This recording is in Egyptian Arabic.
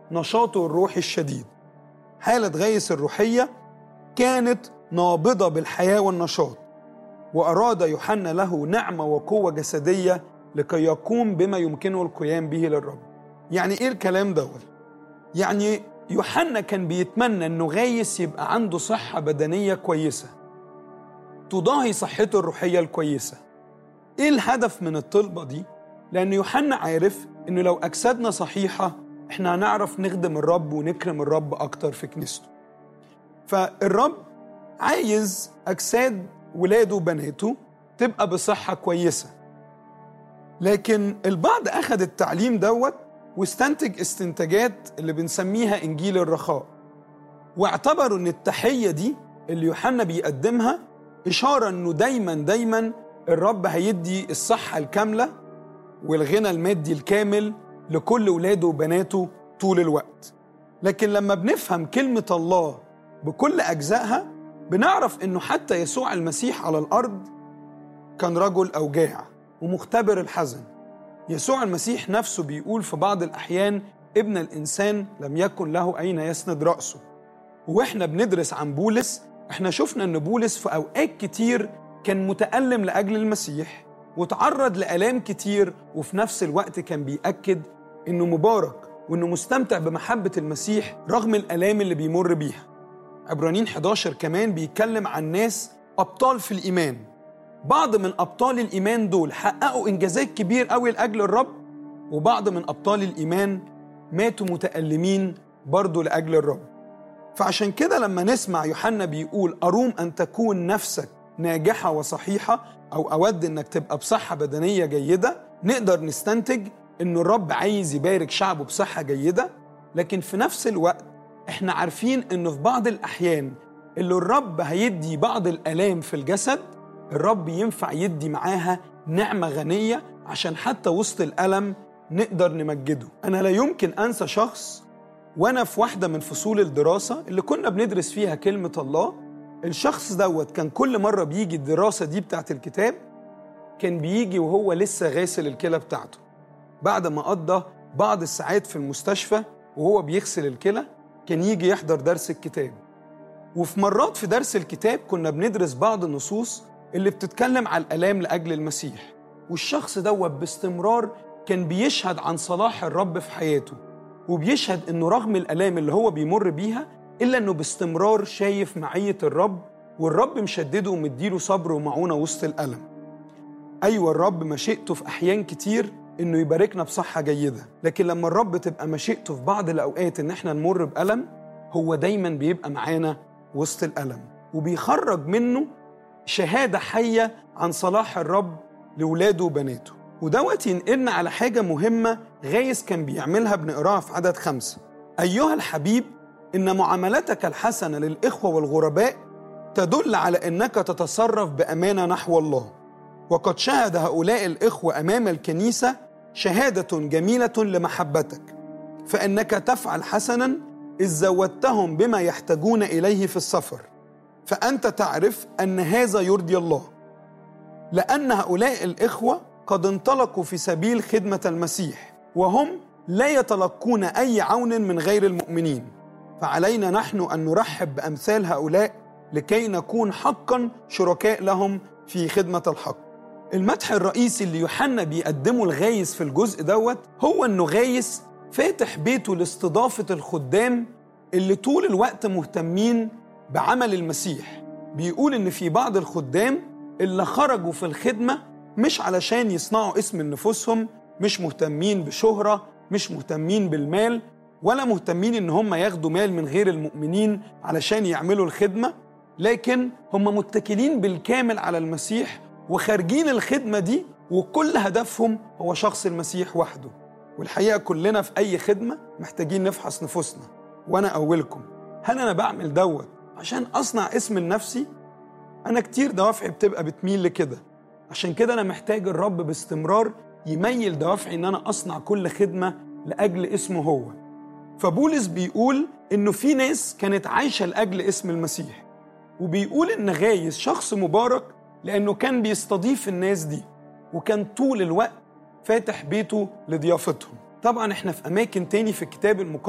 نشاطه الروحي الشديد حالة غايس الروحية كانت نابضة بالحياة والنشاط وأراد يوحنا له نعمة وقوة جسدية لكي يقوم بما يمكنه القيام به للرب يعني إيه الكلام دوت؟ يعني يوحنا كان بيتمنى انه غايس يبقى عنده صحة بدنية كويسة تضاهي صحته الروحية الكويسة ايه الهدف من الطلبة دي؟ لأن يوحنا عارف انه لو أجسادنا صحيحة احنا هنعرف نخدم الرب ونكرم الرب أكتر في كنيسته فالرب عايز أجساد ولاده وبناته تبقى بصحة كويسة لكن البعض أخذ التعليم دوت واستنتج استنتاجات اللي بنسميها انجيل الرخاء واعتبروا ان التحيه دي اللي يوحنا بيقدمها اشاره انه دايما دايما الرب هيدي الصحه الكامله والغنى المادي الكامل لكل ولاده وبناته طول الوقت لكن لما بنفهم كلمه الله بكل اجزائها بنعرف انه حتى يسوع المسيح على الارض كان رجل اوجاع ومختبر الحزن يسوع المسيح نفسه بيقول في بعض الأحيان ابن الإنسان لم يكن له أين يسند رأسه وإحنا بندرس عن بولس إحنا شفنا أن بولس في أوقات كتير كان متألم لأجل المسيح وتعرض لآلام كتير وفي نفس الوقت كان بيأكد إنه مبارك وإنه مستمتع بمحبة المسيح رغم الآلام اللي بيمر بيها عبرانيين 11 كمان بيتكلم عن ناس أبطال في الإيمان بعض من أبطال الإيمان دول حققوا إنجازات كبير قوي لأجل الرب وبعض من أبطال الإيمان ماتوا متألمين برضه لأجل الرب فعشان كده لما نسمع يوحنا بيقول أروم أن تكون نفسك ناجحة وصحيحة أو أود أنك تبقى بصحة بدنية جيدة نقدر نستنتج أن الرب عايز يبارك شعبه بصحة جيدة لكن في نفس الوقت احنا عارفين أنه في بعض الأحيان اللي الرب هيدي بعض الآلام في الجسد الرب ينفع يدي معاها نعمة غنية عشان حتى وسط الألم نقدر نمجده أنا لا يمكن أنسى شخص وأنا في واحدة من فصول الدراسة اللي كنا بندرس فيها كلمة الله الشخص دوت كان كل مرة بيجي الدراسة دي بتاعت الكتاب كان بيجي وهو لسه غاسل الكلى بتاعته بعد ما قضى بعض الساعات في المستشفى وهو بيغسل الكلى كان يجي يحضر درس الكتاب وفي مرات في درس الكتاب كنا بندرس بعض النصوص اللي بتتكلم على الآلام لأجل المسيح والشخص دوت باستمرار كان بيشهد عن صلاح الرب في حياته وبيشهد انه رغم الآلام اللي هو بيمر بيها إلا انه باستمرار شايف معية الرب والرب مشدده ومديله صبر ومعونة وسط الألم أيوة الرب مشيئته في أحيان كتير إنه يباركنا بصحة جيدة لكن لما الرب تبقى مشيئته في بعض الأوقات إن إحنا نمر بألم هو دايما بيبقى معانا وسط الألم وبيخرج منه شهادة حية عن صلاح الرب لولاده وبناته ودوت ينقلنا على حاجة مهمة غايس كان بيعملها بنقراها في عدد خمسة أيها الحبيب إن معاملتك الحسنة للإخوة والغرباء تدل على أنك تتصرف بأمانة نحو الله وقد شهد هؤلاء الإخوة أمام الكنيسة شهادة جميلة لمحبتك فإنك تفعل حسنا إذ زودتهم بما يحتاجون إليه في السفر فأنت تعرف أن هذا يرضي الله لأن هؤلاء الإخوة قد انطلقوا في سبيل خدمة المسيح وهم لا يتلقون أي عون من غير المؤمنين فعلينا نحن أن نرحب بأمثال هؤلاء لكي نكون حقا شركاء لهم في خدمة الحق المدح الرئيسي اللي يوحنا بيقدمه الغايس في الجزء دوت هو انه غايس فاتح بيته لاستضافة الخدام اللي طول الوقت مهتمين بعمل المسيح بيقول ان في بعض الخدام اللي خرجوا في الخدمة مش علشان يصنعوا اسم لنفوسهم مش مهتمين بشهرة مش مهتمين بالمال ولا مهتمين ان هم ياخدوا مال من غير المؤمنين علشان يعملوا الخدمة لكن هم متكلين بالكامل على المسيح وخارجين الخدمة دي وكل هدفهم هو شخص المسيح وحده والحقيقة كلنا في أي خدمة محتاجين نفحص نفوسنا وأنا أولكم هل أنا بعمل دوت عشان أصنع اسم لنفسي؟ أنا كتير دوافعي بتبقى بتميل لكده عشان كده أنا محتاج الرب باستمرار يميل دوافعي إن أنا أصنع كل خدمة لأجل اسمه هو فبولس بيقول إنه في ناس كانت عايشة لأجل اسم المسيح وبيقول إن غايس شخص مبارك لأنه كان بيستضيف الناس دي وكان طول الوقت فاتح بيته لضيافتهم طبعا احنا في أماكن تاني في الكتاب المقدس